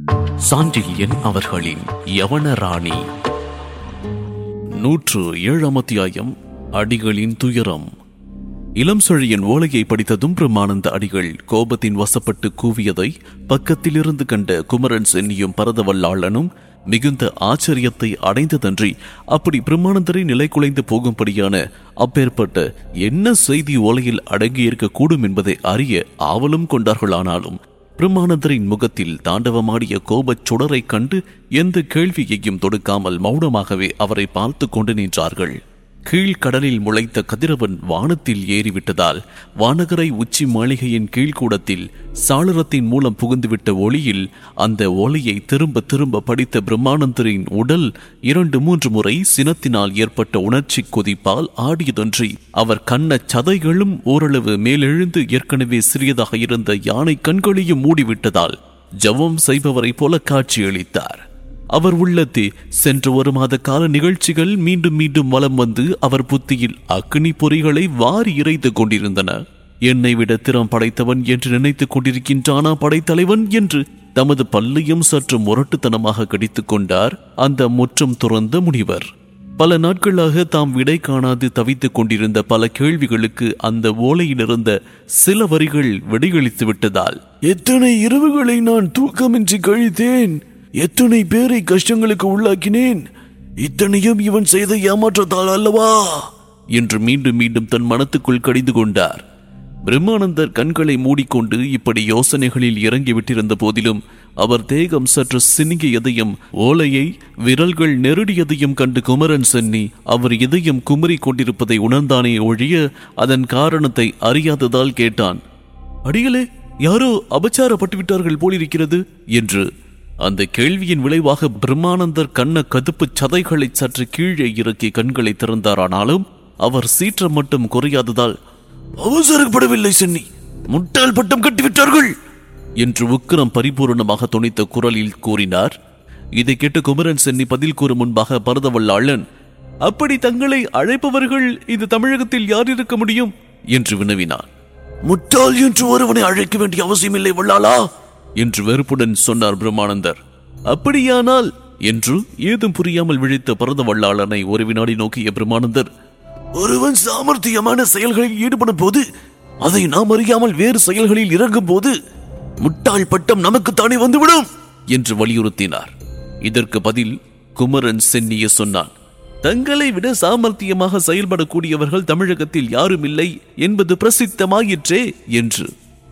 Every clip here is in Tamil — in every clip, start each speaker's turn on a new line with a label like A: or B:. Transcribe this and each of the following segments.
A: சாண்டில்யன் அவர்களின் யவனராணி நூற்று ஏழாம் அத்தியாயம் அடிகளின் துயரம் இளம் சொழியன் ஓலையை படித்ததும் பிரம்மானந்த அடிகள் கோபத்தின் வசப்பட்டு கூவியதை பக்கத்திலிருந்து கண்ட குமரன் சென்னியும் பரதவல்லாளனும் மிகுந்த ஆச்சரியத்தை அடைந்ததன்றி அப்படி பிரம்மானந்தரை நிலை குலைந்து போகும்படியான அப்பேற்பட்ட என்ன செய்தி ஓலையில் அடங்கியிருக்கக்கூடும் என்பதை அறிய ஆவலும் கொண்டார்களானாலும் பிரம்மானந்தரின் முகத்தில் தாண்டவமாடிய கோபச் சுடரைக் கண்டு எந்த கேள்வியையும் தொடுக்காமல் மௌனமாகவே அவரை பார்த்து கொண்டு நின்றார்கள் கீழ்கடலில் முளைத்த கதிரவன் வானத்தில் ஏறிவிட்டதால் வானகரை உச்சி மாளிகையின் கீழ்கூடத்தில் சாளரத்தின் மூலம் புகுந்துவிட்ட ஒளியில் அந்த ஒளியை திரும்ப திரும்ப படித்த பிரம்மானந்தரின் உடல் இரண்டு மூன்று முறை சினத்தினால் ஏற்பட்ட உணர்ச்சி கொதிப்பால் ஆடியதொன்றி அவர் கண்ண சதைகளும் ஓரளவு மேலெழுந்து ஏற்கனவே சிறியதாக இருந்த யானை கண்களையும் மூடிவிட்டதால் ஜவம் செய்பவரைப் போல காட்சியளித்தார் அவர் உள்ளத்தே சென்ற ஒரு மாத கால நிகழ்ச்சிகள் மீண்டும் மீண்டும் வலம் வந்து அவர் புத்தியில் அக்னி பொறிகளை வாரி இறைத்து கொண்டிருந்தன என்னை விட திறம் படைத்தவன் என்று நினைத்துக் கொண்டிருக்கின்றானா படைத்தலைவன் என்று தமது பல்லையும் சற்று முரட்டுத்தனமாக கடித்துக் கொண்டார் அந்த முற்றம் துறந்த முனிவர் பல நாட்களாக தாம் விடை காணாது தவித்துக் கொண்டிருந்த பல கேள்விகளுக்கு அந்த ஓலையிலிருந்த சில வரிகள் விடையளித்து விட்டதால்
B: எத்தனை இரவுகளை நான் தூக்கமின்றி கழித்தேன் எத்தனை பேரை கஷ்டங்களுக்கு உள்ளாக்கினேன் இத்தனையும் இவன் செய்த ஏமாற்றத்தால் அல்லவா
A: என்று மீண்டும் மீண்டும் தன் மனத்துக்குள் கடிந்து கொண்டார் பிரம்மானந்தர் கண்களை மூடிக்கொண்டு இப்படி யோசனைகளில் இறங்கிவிட்டிருந்த போதிலும் அவர் தேகம் சற்று சினுங்கியதையும் ஓலையை விரல்கள் நெருடியதையும் கண்டு குமரன் சென்னி அவர் இதயம் குமரி கொண்டிருப்பதை உணர்ந்தானே ஒழிய அதன் காரணத்தை அறியாததால் கேட்டான் அடிகளே யாரோ அபச்சாரப்பட்டு விட்டார்கள் போலிருக்கிறது என்று அந்த கேள்வியின் விளைவாக பிரம்மானந்தர் கண்ண கதுப்பு சதைகளை சற்று கீழே இறக்கி கண்களை திறந்தாரானாலும் அவர் சீற்றம் மட்டும் குறையாததால்
B: அவசரப்படவில்லை சென்னி முட்டாள் பட்டம் கட்டிவிட்டார்கள்
A: என்று உக்கிரம் பரிபூரணமாக துணித்த குரலில் கூறினார் இதை கேட்டு குமரன் சென்னி பதில் கூறும் முன்பாக பரதவல்லாளன் அப்படி தங்களை அழைப்பவர்கள் இந்த தமிழகத்தில் யார் இருக்க முடியும் என்று வினவினார்
B: முட்டாள் என்று ஒருவனை அழைக்க வேண்டிய அவசியமில்லை வள்ளாளா
A: என்று வெறுப்புடன் சொன்னார் பிரம்மானந்தர் அப்படியானால் என்று ஏதும் புரியாமல் விழித்த பரதவல்லாளனை ஒரு வினாடி நோக்கிய பிரம்மானந்தர்
B: ஒருவன் சாமர்த்தியமான செயல்களில் ஈடுபடும் போது அதை நாம் அறியாமல் வேறு செயல்களில் இறங்கும் போது முட்டாள் பட்டம் நமக்குத்தானே வந்துவிடும்
A: என்று வலியுறுத்தினார் இதற்கு பதில் குமரன் சென்னிய சொன்னான் தங்களை விட சாமர்த்தியமாக செயல்படக்கூடியவர்கள் தமிழகத்தில் யாரும் இல்லை என்பது பிரசித்தமாயிற்றே என்று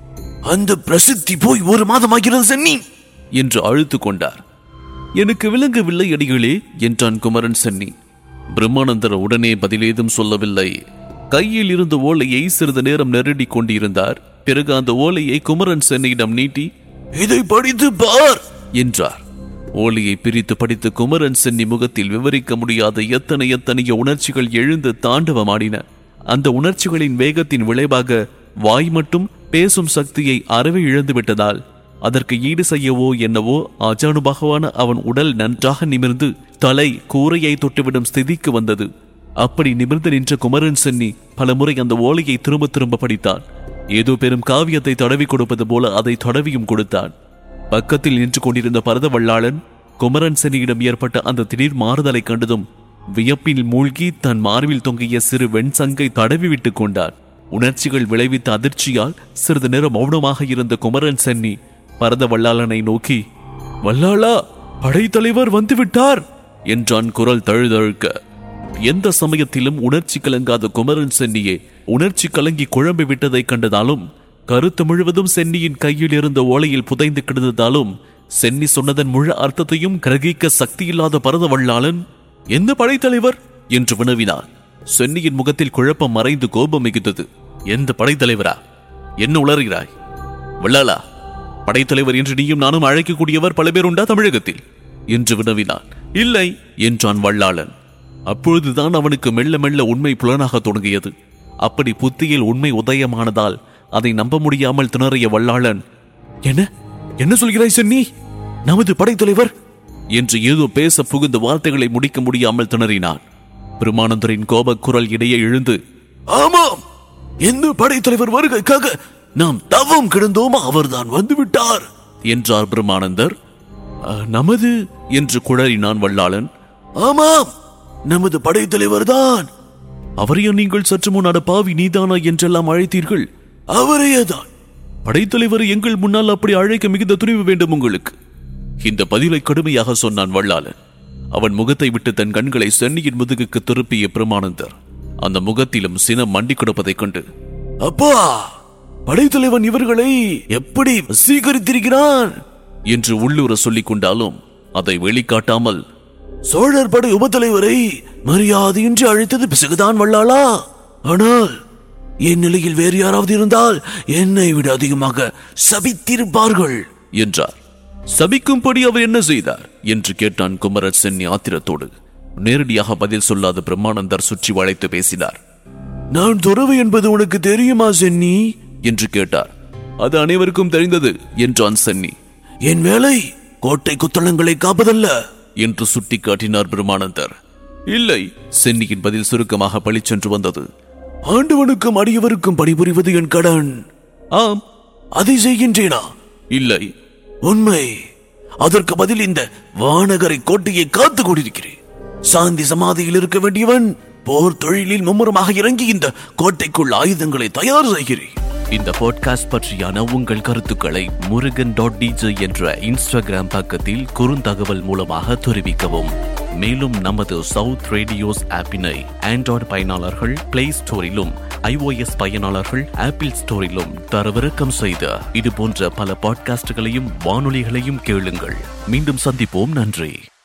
B: அந்த பிரசித்தி போய் ஒரு மாதமாகிறது சென்னி
A: என்று அழுத்து கொண்டார் எனக்கு விளங்கவில்லை அடிகளே என்றான் குமரன் சென்னி பிரம்மானந்தர் உடனே பதிலேதும் சொல்லவில்லை கையில் இருந்த ஓலையை சிறிது நேரம் நெருடி கொண்டிருந்தார் பிறகு அந்த ஓலையை குமரன் சென்னியிடம் நீட்டி
B: இதை படித்து பார்
A: என்றார் ஓலையை பிரித்து படித்து குமரன் சென்னி முகத்தில் விவரிக்க முடியாத எத்தனை எத்தனைய உணர்ச்சிகள் எழுந்து தாண்டவமாடின அந்த உணர்ச்சிகளின் வேகத்தின் விளைவாக வாய் மட்டும் பேசும் சக்தியை அறவே இழந்து விட்டதால் அதற்கு ஈடு செய்யவோ என்னவோ அஜானுபாகவான அவன் உடல் நன்றாக நிமிர்ந்து தலை கூரையை தொட்டுவிடும் ஸ்திதிக்கு வந்தது அப்படி நிமிர்ந்து நின்ற குமரன் சென்னி பலமுறை அந்த ஓலையை திரும்ப திரும்ப படித்தான் ஏதோ பெரும் காவியத்தை தடவி கொடுப்பது போல அதை தடவியும் கொடுத்தான் பக்கத்தில் நின்று கொண்டிருந்த பரதவள்ளாளன் குமரன் சென்னியிடம் ஏற்பட்ட அந்த திடீர் மாறுதலை கண்டதும் வியப்பில் மூழ்கி தன் மார்பில் தொங்கிய சிறு வெண்சங்கை தடவி விட்டுக் கொண்டான் உணர்ச்சிகள் விளைவித்த அதிர்ச்சியால் சிறிது நேரம் மௌனமாக இருந்த குமரன் சென்னி பரதவள்ளாளனை நோக்கி வல்லாளா படைத்தலைவர் வந்துவிட்டார் என்றான் குரல் தழுதழுக்க எந்த சமயத்திலும் உணர்ச்சி கலங்காத குமரன் சென்னியே உணர்ச்சி கலங்கி குழம்பி விட்டதை கண்டதாலும் கருத்து முழுவதும் சென்னியின் கையில் இருந்த ஓலையில் புதைந்து கிடந்ததாலும் சென்னி சொன்னதன் முழு அர்த்தத்தையும் கிரகிக்க சக்தியில்லாத பரதவள்ளாளன் எந்த படைத்தலைவர் என்று வினவினான் சென்னியின் முகத்தில் குழப்பம் மறைந்து கோபம் மிகுந்தது எந்த படைத்தலைவரா என்ன உளறுகிறாய் வள்ளாளா படைத்தலைவர் என்று நீயும் நானும் அழைக்கக்கூடியவர் பல பேர் உண்டா தமிழகத்தில் என்று வினவினான் இல்லை என்றான் வள்ளாளன் அப்பொழுதுதான் அவனுக்கு மெல்ல மெல்ல உண்மை புலனாக தொடங்கியது அப்படி புத்தியில் உண்மை உதயமானதால் அதை நம்ப முடியாமல் திணறிய வள்ளாளன் என்ன என்ன சொல்கிறாய் சென்னி நமது படைத்தலைவர் என்று ஏதோ பேச புகுந்த வார்த்தைகளை முடிக்க முடியாமல் திணறினான் பிரமானந்தரின் கோபக் குரல் இடையே எழுந்து
B: ஆமாம் எந்த படைத்தலைவர் வருகைக்காக நாம் தவம் கிடந்தோம் அவர்தான் வந்து விட்டார்
A: என்றார் பிரம்மானந்தர் "அ, நமது என்று குழறினான் வல்லாளன்
B: ஆமாம் நமது படைத்தலைவர்தான்
A: அவரையா நீங்கள் சற்று முன் அட பாவி நீதானா என்றெல்லாம் அழைத்தீர்கள்
B: அவரையேதான்
A: படைத்தலைவர் எங்கள் முன்னால் அப்படி அழைக்க மிகுந்த துணிவு வேண்டும் உங்களுக்கு இந்த பதிலை கடுமையாக சொன்னான் வல்லாளன் அவன் முகத்தை விட்டு தன் கண்களை சென்னியின் முதுகுக்கு திருப்பிய பிரமானந்தர் அந்த முகத்திலும் சினம் மண்டி கொடுப்பதைக் கண்டு
B: அப்பா படைத்தலைவன் இவர்களை எப்படி சீகரித்திருக்கிறான்
A: என்று உள்ளூர சொல்லிக் கொண்டாலும் அதை வெளிக்காட்டாமல்
B: சோழர் படை உபத்தலைவரை மரியாதையின்றி அழைத்தது பிசகுதான் வல்லாளா ஆனால் என் நிலையில் வேறு யாராவது இருந்தால் என்னை விட அதிகமாக சபித்திருப்பார்கள்
A: என்றார் சபிக்கும்படி அவர் என்ன செய்தார் என்று கேட்டான் குமரன் சென்னி ஆத்திரத்தோடு நேரடியாக பதில் சொல்லாத பிரம்மானந்தர் சுற்றி வளைத்து பேசினார்
B: நான் துறவு என்பது உனக்கு தெரியுமா சென்னி
A: என்று கேட்டார் அது அனைவருக்கும் தெரிந்தது என்றான் சென்னி
B: என் வேலை கோட்டை குத்தளங்களை காப்பதல்ல
A: என்று சுட்டிக்காட்டினார் பிரம்மானந்தர் இல்லை சென்னியின் பதில் சுருக்கமாக பளிச்சென்று வந்தது
B: ஆண்டவனுக்கும் அடியவருக்கும் பணிபுரிவது என் கடன்
A: ஆம்
B: அதை செய்கின்றேனா
A: இல்லை
B: உண்மை அதற்கு பதில் இந்த வானகரை கோட்டையை காத்து கொண்டிருக்கிறேன் சாந்தி சமாதியில் இருக்க வேண்டியவன் போர் தொழிலில் மும்முரமாக இறங்கி இந்த கோட்டைக்குள் ஆயுதங்களை தயார் செய்கிறேன்
A: இந்த பாட்காஸ்ட் பற்றியான உங்கள் கருத்துக்களை முருகன் டாட் டிஜே என்ற இன்ஸ்டாகிராம் பக்கத்தில் குறுந்தகவல் மூலமாக தெரிவிக்கவும் மேலும் நமது சவுத் ரேடியோஸ் ஆப்பினை ஆண்ட்ராய்டு பயனாளர்கள் பிளே ஸ்டோரிலும் iOS பயனாளர்கள் ஆப்பிள் ஸ்டோரிலும் தரவிறக்கம் செய்த இது போன்ற பல பாட்காஸ்டுகளையும் வானொலிகளையும் கேளுங்கள் மீண்டும் சந்திப்போம் நன்றி